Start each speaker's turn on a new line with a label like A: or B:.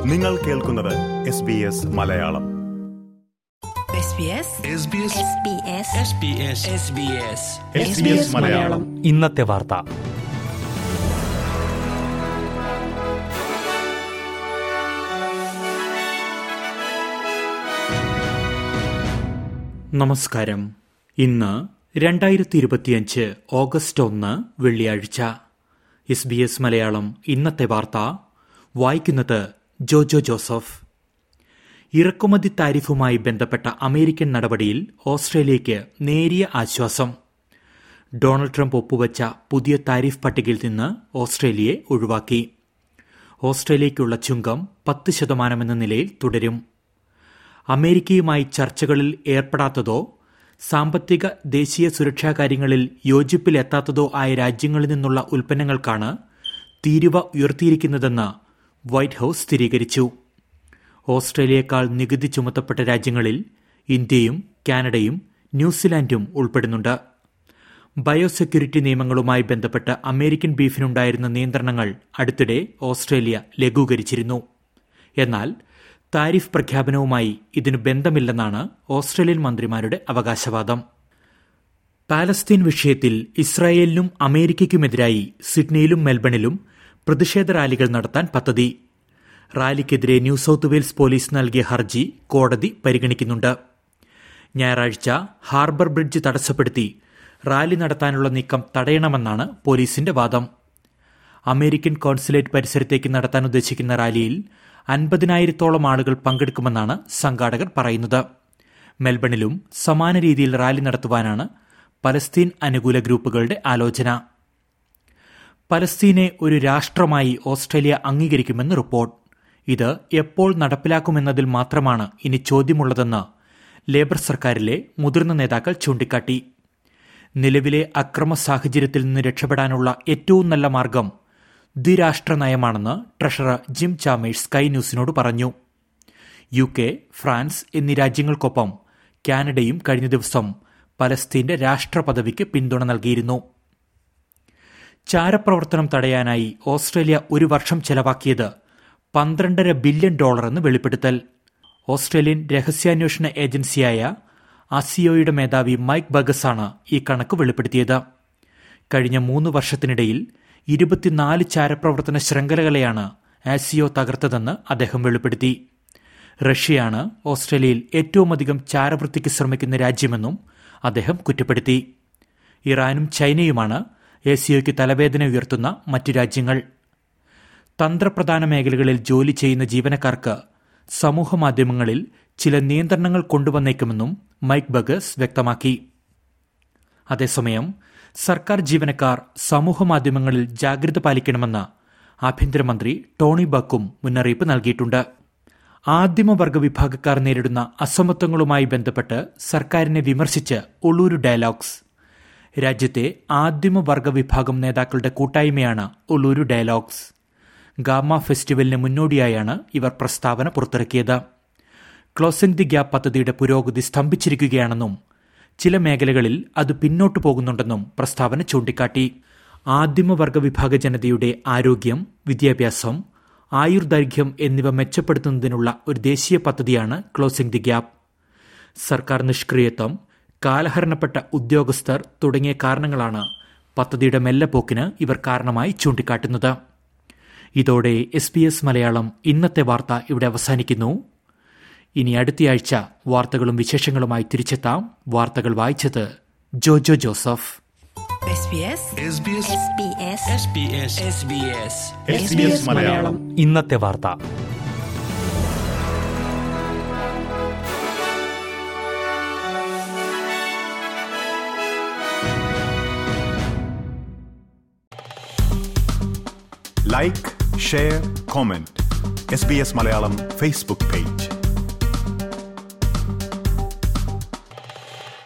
A: നിങ്ങൾ കേൾക്കുന്നത് S B S Malayalam SBS Malayalam
B: ഇന്നത്തെ വാർത്ത നമസ്കാരം ഇന്ന് രണ്ടായിരത്തി ഇരുപത്തിയഞ്ച് ഓഗസ്റ്റ് ഒന്ന് വെള്ളിയാഴ്ച എസ് ബി എസ് മലയാളം ഇന്നത്തെ വാർത്ത വായിക്കുന്നത് ജോജോ ജോസഫ് ഇറക്കുമതി താരിഫുമായി ബന്ധപ്പെട്ട അമേരിക്കൻ നടപടിയിൽ ഓസ്ട്രേലിയയ്ക്ക് നേരിയ ആശ്വാസം ഡൊണാൾഡ് ട്രംപ് ഒപ്പുവച്ച പുതിയ താരിഫ് പട്ടികയിൽ നിന്ന് ഓസ്ട്രേലിയയെ ഒഴിവാക്കി ഓസ്ട്രേലിയയ്ക്കുള്ള ചുങ്കം പത്ത് ശതമാനമെന്ന നിലയിൽ തുടരും അമേരിക്കയുമായി ചർച്ചകളിൽ ഏർപ്പെടാത്തതോ സാമ്പത്തിക ദേശീയ സുരക്ഷാ കാര്യങ്ങളിൽ യോജിപ്പിലെത്താത്തതോ ആയ രാജ്യങ്ങളിൽ നിന്നുള്ള ഉൽപ്പന്നങ്ങൾക്കാണ് തീരുവ ഉയർത്തിയിരിക്കുന്നതെന്ന് വൈറ്റ് ഹൌസ് സ്ഥിരീകരിച്ചു ഓസ്ട്രേലിയയേക്കാൾ നികുതി ചുമത്തപ്പെട്ട രാജ്യങ്ങളിൽ ഇന്ത്യയും കാനഡയും ന്യൂസിലാൻഡും ഉൾപ്പെടുന്നുണ്ട് ബയോസെക്യൂരിറ്റി നിയമങ്ങളുമായി ബന്ധപ്പെട്ട് അമേരിക്കൻ ബീഫിനുണ്ടായിരുന്ന നിയന്ത്രണങ്ങൾ അടുത്തിടെ ഓസ്ട്രേലിയ ലഘൂകരിച്ചിരുന്നു എന്നാൽ താരിഫ് പ്രഖ്യാപനവുമായി ഇതിന് ബന്ധമില്ലെന്നാണ് ഓസ്ട്രേലിയൻ മന്ത്രിമാരുടെ അവകാശവാദം പാലസ്തീൻ വിഷയത്തിൽ ഇസ്രായേലിനും അമേരിക്കയ്ക്കുമെതിരായി സിഡ്നിയിലും മെൽബണിലും പ്രതിഷേധ റാലികൾ നടത്താൻ പദ്ധതി റാലിക്കെതിരെ ന്യൂ സൌത്ത് വെയിൽസ് പോലീസ് നൽകിയ ഹർജി കോടതി പരിഗണിക്കുന്നുണ്ട് ഞായറാഴ്ച ഹാർബർ ബ്രിഡ്ജ് തടസ്സപ്പെടുത്തി റാലി നടത്താനുള്ള നീക്കം തടയണമെന്നാണ് പോലീസിന്റെ വാദം അമേരിക്കൻ കോൺസുലേറ്റ് പരിസരത്തേക്ക് നടത്താൻ ഉദ്ദേശിക്കുന്ന റാലിയിൽ അൻപതിനായിരത്തോളം ആളുകൾ പങ്കെടുക്കുമെന്നാണ് സംഘാടകർ പറയുന്നത് മെൽബണിലും സമാന രീതിയിൽ റാലി നടത്തുവാനാണ് പലസ്തീൻ അനുകൂല ഗ്രൂപ്പുകളുടെ ആലോചന പലസ്തീനെ ഒരു രാഷ്ട്രമായി ഓസ്ട്രേലിയ അംഗീകരിക്കുമെന്ന് റിപ്പോർട്ട് ഇത് എപ്പോൾ നടപ്പിലാക്കുമെന്നതിൽ മാത്രമാണ് ഇനി ചോദ്യമുള്ളതെന്ന് ലേബർ സർക്കാരിലെ മുതിർന്ന നേതാക്കൾ ചൂണ്ടിക്കാട്ടി നിലവിലെ അക്രമ സാഹചര്യത്തിൽ നിന്ന് രക്ഷപ്പെടാനുള്ള ഏറ്റവും നല്ല മാർഗം ദ്വിരാഷ്ട്ര നയമാണെന്ന് ട്രഷറർ ജിം ചാമേഴ്സ് സ്കൈ ന്യൂസിനോട് പറഞ്ഞു യു കെ ഫ്രാൻസ് എന്നീ രാജ്യങ്ങൾക്കൊപ്പം കാനഡയും കഴിഞ്ഞ ദിവസം പലസ്തീന്റെ രാഷ്ട്ര പദവിക്ക് പിന്തുണ നൽകിയിരുന്നു ചാരപ്രവർത്തനം തടയാനായി ഓസ്ട്രേലിയ ഒരു വർഷം ചെലവാക്കിയത് പന്ത്രണ്ടര ബില്യൺ ഡോളറെന്ന് വെളിപ്പെടുത്തൽ ഓസ്ട്രേലിയൻ രഹസ്യാന്വേഷണ ഏജൻസിയായ അസിയോയുടെ മേധാവി മൈക്ക് ബഗസാണ് ഈ കണക്ക് വെളിപ്പെടുത്തിയത് കഴിഞ്ഞ മൂന്ന് വർഷത്തിനിടയിൽ ഇരുപത്തിനാല് ചാരപ്രവർത്തന ശൃംഖലകളെയാണ് ആസിയോ തകർത്തതെന്ന് അദ്ദേഹം വെളിപ്പെടുത്തി റഷ്യയാണ് ഓസ്ട്രേലിയയിൽ ഏറ്റവുമധികം ചാരവൃത്തിക്ക് ശ്രമിക്കുന്ന രാജ്യമെന്നും അദ്ദേഹം കുറ്റപ്പെടുത്തി ഇറാനും ചൈനയുമാണ് ഏസിയോയ്ക്ക് തലവേദന ഉയർത്തുന്ന മറ്റു രാജ്യങ്ങൾ തന്ത്രപ്രധാന മേഖലകളിൽ ജോലി ചെയ്യുന്ന ജീവനക്കാർക്ക് സമൂഹമാധ്യമങ്ങളിൽ ചില നിയന്ത്രണങ്ങൾ കൊണ്ടുവന്നേക്കുമെന്നും മൈക്ക് ബഗസ് വ്യക്തമാക്കി അതേസമയം സർക്കാർ ജീവനക്കാർ സമൂഹമാധ്യമങ്ങളിൽ ജാഗ്രത പാലിക്കണമെന്ന് ആഭ്യന്തരമന്ത്രി ടോണി ബക്കും മുന്നറിയിപ്പ് നൽകിയിട്ടുണ്ട് ആദിമവർഗ വിഭാഗക്കാർ നേരിടുന്ന അസമത്വങ്ങളുമായി ബന്ധപ്പെട്ട് സർക്കാരിനെ വിമർശിച്ച് ഉള്ളൂരു ഡയലോഗ്സ് രാജ്യത്തെ ആദിമവർഗ വിഭാഗം നേതാക്കളുടെ കൂട്ടായ്മയാണ് ഉള്ളൂരു ഡയലോഗ്സ് ഗാമ ഫെസ്റ്റിവലിന് മുന്നോടിയായാണ് ഇവർ പ്രസ്താവന പുറത്തിറക്കിയത് ക്ലോസിംഗ് ദി ഗ്യാപ്പ് പദ്ധതിയുടെ പുരോഗതി സ്തംഭിച്ചിരിക്കുകയാണെന്നും ചില മേഖലകളിൽ അത് പിന്നോട്ടു പോകുന്നുണ്ടെന്നും പ്രസ്താവന ചൂണ്ടിക്കാട്ടി ആദിമവർഗ വിഭാഗ ജനതയുടെ ആരോഗ്യം വിദ്യാഭ്യാസം ആയുർദൈർഘ്യം എന്നിവ മെച്ചപ്പെടുത്തുന്നതിനുള്ള ഒരു ദേശീയ പദ്ധതിയാണ് ക്ലോസിംഗ് ദി ഗ്യാപ്പ് സർക്കാർ നിഷ്ക്രിയത്വം കാലഹരണപ്പെട്ട ഉദ്യോഗസ്ഥർ തുടങ്ങിയ കാരണങ്ങളാണ് പദ്ധതിയുടെ മെല്ലപ്പോക്കിന് ഇവർ കാരണമായി ചൂണ്ടിക്കാട്ടുന്നത് ഇതോടെ എസ് ബി എസ് മലയാളം ഇന്നത്തെ വാർത്ത ഇവിടെ അവസാനിക്കുന്നു ഇനി അടുത്തയാഴ്ച വാർത്തകളും വിശേഷങ്ങളുമായി തിരിച്ചെത്താം വാർത്തകൾ വായിച്ചത് ജോജോ ജോസഫ്
A: SBS മലയാളം
B: ഇന്നത്തെ വാർത്ത
A: like share comment S B S Malayalam Facebook page